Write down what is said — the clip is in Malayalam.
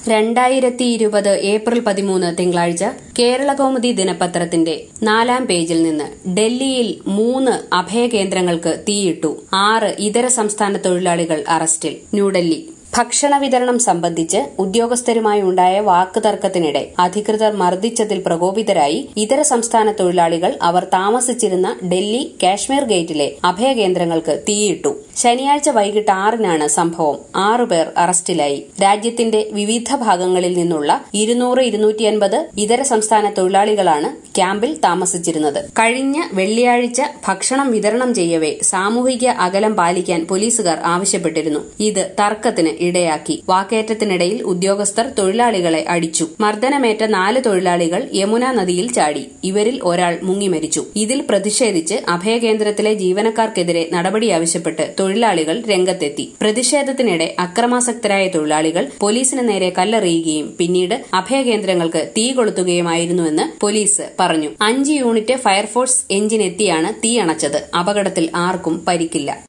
രണ്ടായിരത്തി ഇരുപത് ഏപ്രിൽ പതിമൂന്ന് തിങ്കളാഴ്ച കേരളകൗമുദി ദിനപത്രത്തിന്റെ നാലാം പേജിൽ നിന്ന് ഡൽഹിയിൽ മൂന്ന് അഭയകേന്ദ്രങ്ങൾക്ക് തീയിട്ടു ആറ് ഇതര സംസ്ഥാന തൊഴിലാളികൾ അറസ്റ്റിൽ ന്യൂഡൽഹി ഭക്ഷണ വിതരണം സംബന്ധിച്ച് ഉദ്യോഗസ്ഥരുമായി ഉണ്ടായ വാക്കുതർക്കത്തിനിടെ അധികൃതർ മർദ്ദിച്ചതിൽ പ്രകോപിതരായി ഇതര സംസ്ഥാന തൊഴിലാളികൾ അവർ താമസിച്ചിരുന്ന ഡൽഹി കാശ്മീർ ഗേറ്റിലെ അഭയകേന്ദ്രങ്ങൾക്ക് തീയിട്ടു ശനിയാഴ്ച വൈകിട്ട് ആറിനാണ് സംഭവം ആറുപേർ അറസ്റ്റിലായി രാജ്യത്തിന്റെ വിവിധ ഭാഗങ്ങളിൽ നിന്നുള്ള ഇരുന്നൂറ് ഇരുന്നൂറ്റിയൻപത് ഇതര സംസ്ഥാന തൊഴിലാളികളാണ് ക്യാമ്പിൽ താമസിച്ചിരുന്നത് കഴിഞ്ഞ വെള്ളിയാഴ്ച ഭക്ഷണം വിതരണം ചെയ്യവേ സാമൂഹിക അകലം പാലിക്കാൻ പോലീസുകാർ ആവശ്യപ്പെട്ടിരുന്നു ഇത് തർക്കത്തിന് ഇടയാക്കി വാക്കേറ്റത്തിനിടയിൽ ഉദ്യോഗസ്ഥർ തൊഴിലാളികളെ അടിച്ചു മർദ്ദനമേറ്റ നാല് തൊഴിലാളികൾ യമുന നദിയിൽ ചാടി ഇവരിൽ ഒരാൾ മുങ്ങി മരിച്ചു ഇതിൽ പ്രതിഷേധിച്ച് അഭയകേന്ദ്രത്തിലെ ജീവനക്കാർക്കെതിരെ നടപടി ആവശ്യപ്പെട്ട് തൊഴിലാളികൾ രംഗത്തെത്തി പ്രതിഷേധത്തിനിടെ അക്രമാസക്തരായ തൊഴിലാളികൾ പോലീസിന് നേരെ കല്ലെറിയുകയും പിന്നീട് അഭയകേന്ദ്രങ്ങൾക്ക് തീ കൊളുത്തുകയുമായിരുന്നുവെന്ന് പോലീസ് പറഞ്ഞു അഞ്ച് യൂണിറ്റ് ഫയർഫോഴ്സ് എഞ്ചിൻ എത്തിയാണ് തീ അണച്ചത് അപകടത്തിൽ ആർക്കും പരിക്കില്ല